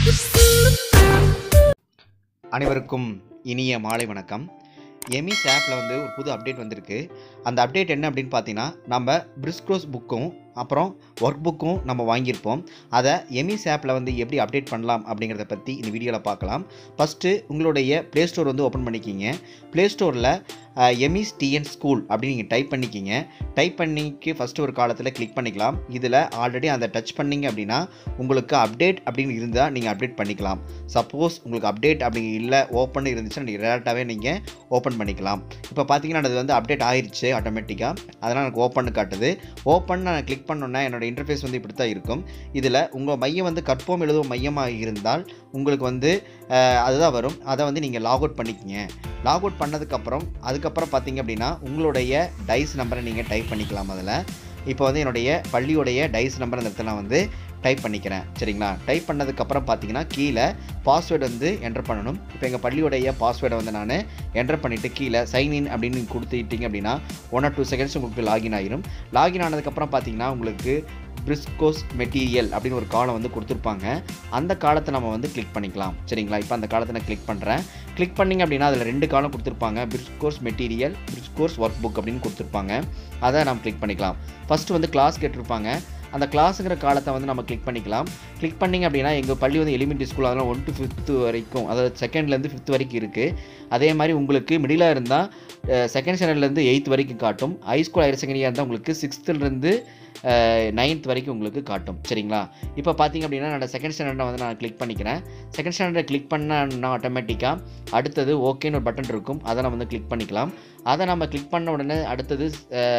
அனைவருக்கும் இனிய மாலை வணக்கம் எமிஸ் ஆப்பில் வந்து ஒரு புது அப்டேட் வந்திருக்கு அந்த அப்டேட் என்ன அப்படின்னு பார்த்தீங்கன்னா நம்ம பிரிஸ்க்ரோஸ் புக்கும் அப்புறம் ஒர்க் புக்கும் நம்ம வாங்கியிருப்போம் அதை எமிஸ் ஆப்பில் வந்து எப்படி அப்டேட் பண்ணலாம் அப்படிங்கிறத பற்றி இந்த வீடியோவில் பார்க்கலாம் ஃபஸ்ட்டு உங்களுடைய ப்ளே ஸ்டோர் வந்து ஓப்பன் பண்ணிக்கிங்க ப்ளே ஸ்டோரில் எமிஸ் டிஎன் ஸ்கூல் அப்படின்னு நீங்கள் டைப் பண்ணிக்கிங்க டைப் பண்ணிக்கு ஃபஸ்ட்டு ஒரு காலத்தில் கிளிக் பண்ணிக்கலாம் இதில் ஆல்ரெடி அந்த டச் பண்ணிங்க அப்படின்னா உங்களுக்கு அப்டேட் அப்படின்னு இருந்தால் நீங்கள் அப்டேட் பண்ணிக்கலாம் சப்போஸ் உங்களுக்கு அப்டேட் அப்படி இல்லை ஓப்பன் இருந்துச்சுன்னா நீங்கள் டேரெக்டாகவே நீங்கள் ஓப்பன் பண்ணிக்கலாம் இப்போ பார்த்தீங்கன்னா அது வந்து அப்டேட் ஆயிருச்சு ஆட்டோமேட்டிக்காக அதனால் எனக்கு ஓப்பன் காட்டுது ஓப்பன் நான் கிளிக் பண்ணோன்னா என்னோட இன்டர்ஃபேஸ் வந்து இப்படி தான் இருக்கும் இதில் உங்கள் மையம் வந்து கற்போம் எழுதும் மையமாக இருந்தால் உங்களுக்கு வந்து அஹ், அதுதான் வரும் அதை வந்து நீங்கள் லாக் அவுட் பண்ணிக்கிங்க லாக் அவுட் பண்ணதுக்கப்புறம் அதுக்கப்புறம் பார்த்தீங்க அப்படின்னா உங்களுடைய டைஸ் நம்பரை நீங்கள் டைப் பண்ணிக்கலாம் அதில் இப்போ வந்து என்னுடைய பள்ளியுடைய டைஸ் நம்பர் அந்த இடத்துல நான் வந்து டைப் பண்ணிக்கிறேன் சரிங்களா டைப் பண்ணதுக்கப்புறம் பார்த்தீங்கன்னா கீழே பாஸ்வேர்டு வந்து என்டர் பண்ணணும் இப்போ எங்கள் பள்ளியுடைய பாஸ்வேர்டை வந்து நான் என்டர் பண்ணிவிட்டு கீழே சைன் இன் அப்படின்னு நீங்க கொடுத்துட்டீங்க அப்படின்னா ஒன் ஆர் டூ செகண்ட்ஸ் உங்களுக்கு லாகின் ஆகிரும் லாகின் ஆனதுக்கப்புறம் பார்த்தீங்கன்னா உங்களுக்கு பிரிஸ்கோஸ் மெட்டீரியல் அப்படின்னு ஒரு காலம் வந்து கொடுத்துருப்பாங்க அந்த காலத்தை நம்ம வந்து கிளிக் பண்ணிக்கலாம் சரிங்களா இப்போ அந்த காலத்தை நான் கிளிக் பண்ணுறேன் கிளிக் பண்ணிங்க அப்படின்னா அதில் ரெண்டு காலம் கொடுத்துருப்பாங்க bridge course material bridge course work book அப்படின்னு கொடுத்துருப்பாங்க அதை நம்ம கிளிக் பண்ணிக்கலாம் ஃபஸ்ட்டு வந்து கிளாஸ் கேட்டிருப்பாங்க அந்த கிளாஸுங்கிற காலத்தை வந்து நம்ம கிளிக் பண்ணிக்கலாம் கிளிக் பண்ணிங்க அப்படின்னா எங்கள் பள்ளி வந்து எலிமெண்ட்ரி ஸ்கூல் அதெல்லாம் ஒன் டு ஃபிஃப்த்து வரைக்கும் அதாவது செகண்ட்லேருந்து ஃபிஃப்த் வரைக்கும் இருக்குது அதே மாதிரி உங்களுக்கு மிடிலாக இருந்தால் செகண்ட் ஸ்டாண்டர்ட்லேருந்து எயித் வரைக்கும் காட்டும் ஹை ஸ்கூல் ஹையர் செகண்டரியாக இருந்தால் உங்களுக்கு சிக்ஸ்த்துலேருந்து நைன்த் வரைக்கும் உங்களுக்கு காட்டும் சரிங்களா இப்போ பார்த்தீங்க அப்படின்னா நான் செகண்ட் ஸ்டாண்டர்டை வந்து நான் கிளிக் பண்ணிக்கிறேன் செகண்ட் ஸ்டாண்டர்டை கிளிக் பண்ணால் ஆட்டோமேட்டிக்காக அடுத்தது ஓகேன்னு ஒரு பட்டன் இருக்கும் அதை நம்ம வந்து கிளிக் பண்ணிக்கலாம் அதை நம்ம கிளிக் பண்ண உடனே அடுத்தது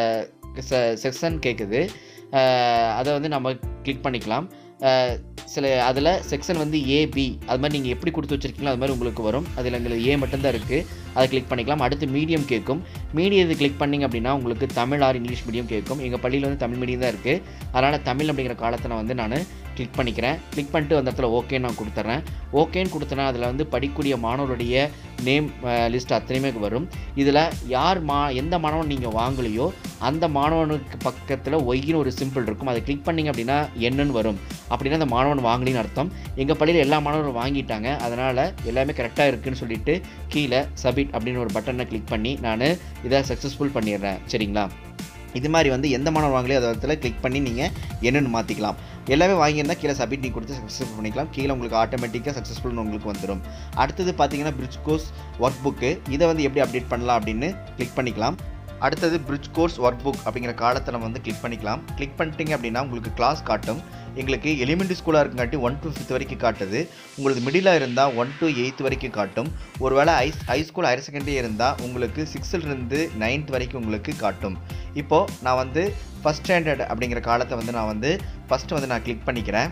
செக்ஷன் கேட்குது அஹ் அதை வந்து நம்ம கிளிக் பண்ணிக்கலாம் அஹ் சில அதில் செக்ஷன் வந்து ஏபி அது மாதிரி நீங்கள் எப்படி கொடுத்து வச்சிருக்கீங்களோ அது மாதிரி உங்களுக்கு வரும் அதில் எங்களுக்கு ஏ மட்டும்தான் இருக்குது அதை கிளிக் பண்ணிக்கலாம் அடுத்து மீடியம் கேட்கும் மீடியம் கிளிக் பண்ணிங்க அப்படின்னா உங்களுக்கு தமிழ் ஆர் இங்கிலீஷ் மீடியம் கேட்கும் எங்கள் பள்ளியில் வந்து தமிழ் மீடியம் தான் இருக்குது அதனால் தமிழ் அப்படிங்கிற காலத்தை நான் வந்து நான் கிளிக் பண்ணிக்கிறேன் கிளிக் பண்ணிட்டு அந்த இடத்துல ஓகே நான் கொடுத்துட்றேன் ஓகேன்னு கொடுத்தேன்னா அதில் வந்து படிக்கக்கூடிய மாணவருடைய நேம் லிஸ்ட் அத்தனையுமே வரும் இதில் யார் மா எந்த மாணவன் நீங்கள் வாங்கலையோ அந்த மாணவனுக்கு பக்கத்தில் ஒய்னு ஒரு சிம்பிள் இருக்கும் அதை கிளிக் பண்ணிங்க அப்படின்னா என்னன்னு வரும் அப்படின்னா அந்த மாணவன் வாங்கலின்னு அர்த்தம் எங்கள் பள்ளியில் எல்லா மாணவரும் வாங்கிட்டாங்க அதனால் எல்லாமே கரெக்டாக இருக்குன்னு சொல்லிட்டு கீழே சப்மிட் அப்படின்னு ஒரு பட்டனை கிளிக் பண்ணி நான் இதை சக்ஸஸ்ஃபுல் பண்ணிடுறேன் சரிங்களா இது மாதிரி வந்து எந்த மாணவர் வாங்கலையோ அதை இடத்துல கிளிக் பண்ணி நீங்கள் என்னென்னு மாற்றிக்கலாம் எல்லாமே வாங்கியிருந்தால் கீழே சப்மிட் நீ கொடுத்து சக்ஸஸ்ஃபுல் பண்ணிக்கலாம் கீழே உங்களுக்கு ஆட்டோமேட்டிக்காக சக்ஸஸ்ஃபுல்னு உங்களுக்கு வந்துடும் அடுத்தது பார்த்தீங்கன்னா பிரிட்ஜ் கோர்ஸ் ஒர்க் புக்கு இதை வந்து எப்படி அப்டேட் பண்ணலாம் அப்படின்னு கிளிக் பண்ணிக்கலாம் அடுத்தது பிரிட்ஜ் கோர்ஸ் ஒர்க் புக் அப்படிங்கிற காலத்தை நம்ம வந்து கிளிக் பண்ணிக்கலாம் கிளிக் பண்ணிட்டீங்க அப்படின்னா உங்களுக்கு கிளாஸ் காட்டும் எங்களுக்கு எலிமெண்ட்ரி ஸ்கூலாக இருக்குங்காட்டி ஒன் டு ஃபிஃப்த் வரைக்கும் காட்டுது உங்களுக்கு மிடிலாக இருந்தால் ஒன் டு எயித் வரைக்கும் காட்டும் ஒருவேளை high high school higher secondary இருந்தால் உங்களுக்கு சிக்ஸ்த்துலேருந்து நைன்த் வரைக்கும் உங்களுக்கு காட்டும் இப்போது நான் வந்து ஃபஸ்ட் ஸ்டாண்டர்ட் அப்படிங்கிற காலத்தை வந்து நான் வந்து ஃபஸ்ட்டு வந்து நான் கிளிக் பண்ணிக்கிறேன்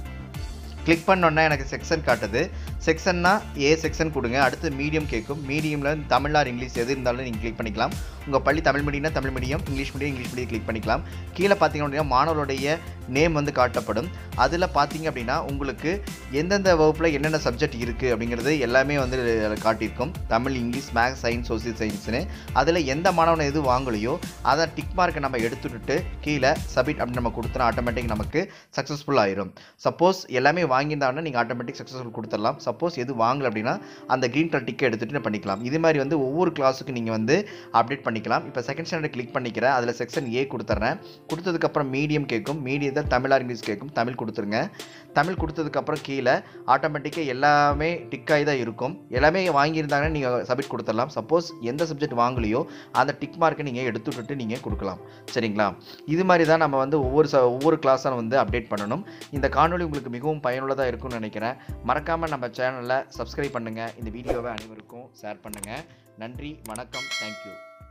கிளிக் பண்ணோன்னா எனக்கு செக்ஷன் காட்டுது செக்ஷன்னா ஏ செக்ஷன் கொடுங்க அடுத்து மீடியம் கேட்கும் மீடியமில் தமிழ் ஆர் இங்கிலீஷ் எது இருந்தாலும் நீங்கள் கிளிக் பண்ணிக்கலாம் உங்கள் பள்ளி தமிழ் மீடியம்னா Tamil medium English medium English medium click பண்ணிக்கலாம் கீழே பார்த்தீங்க அப்படின்னா மாணவருடைய நேம் வந்து காட்டப்படும் அதில் பார்த்தீங்க அப்படின்னா உங்களுக்கு எந்தெந்த வகுப்பில் என்னென்ன சப்ஜெக்ட் இருக்குது அப்படிங்கிறது எல்லாமே வந்து அதுல காட்டியிருக்கும் Tamil English maths science social சயின்ஸ்னு அதில் எந்த மாணவன் எது வாங்கலையோ அதை டிக் மார்க்கை நம்ம எடுத்துட்டு கீழே சப்மிட் அப்படின்னு நம்ம கொடுத்தோன்னா ஆட்டோமேட்டிக் நமக்கு சக்ஸஸ்ஃபுல் ஆயிரும் சப்போஸ் எல்லாமே வாங்கியிருந்தாங்கன்னா நீங்கள் ஆட்டோமேட்டிக் சக்ஸஸ்ஃபுல் கொடுத்துடலாம் சப்போஸ் எது வாங்கல அப்படின்னா அந்த க்ரீன் கலர் டிக்கை எடுத்துகிட்டு பண்ணிக்கலாம் இது மாதிரி வந்து ஒவ்வொரு கிளாஸுக்கு நீங்கள் வந்து அப்டேட் பண்ணிக்கலாம் இப்போ செகண்ட் ஸ்டாண்டர்ட் கிளிக் பண்ணிக்கிறேன் அதில் செக்ஷன் ஏ கொடுத்துட்றேன் கொடுத்ததுக்கப்புறம் மீடியம் கேட்கும் மீடியத்தில் தமிழ் ஆர் இங்கிலீஷ் கேட்கும் தமிழ் கொடுத்துருங்க தமிழ் கொடுத்ததுக்கப்புறம் கீழே ஆட்டோமேட்டிக்காக எல்லாமே டிக்காகி தான் இருக்கும் எல்லாமே வாங்கியிருந்தாங்கன்னா நீங்கள் சப்மிட் கொடுத்துடலாம் சப்போஸ் எந்த சப்ஜெக்ட் வாங்கலையோ அந்த டிக் மார்க்கை நீங்கள் எடுத்து விட்டுட்டு நீங்கள் கொடுக்கலாம் சரிங்களா இது மாதிரி தான் நம்ம வந்து ஒவ்வொரு ச ஒவ்வொரு கிளாஸாக வந்து அப்டேட் பண்ணணும் இந்த காணொளி உங்களுக்கு மிகவும் பயனுள்ளதாக இருக்கும்னு நினைக்கிறேன் மறக்காமல் நம்ம சேனலை சப்ஸ்கிரைப் பண்ணுங்கள் இந்த வீடியோவை அனைவருக்கும் ஷேர் பண்ணுங்கள் நன்றி வணக்கம் தேங்க்யூ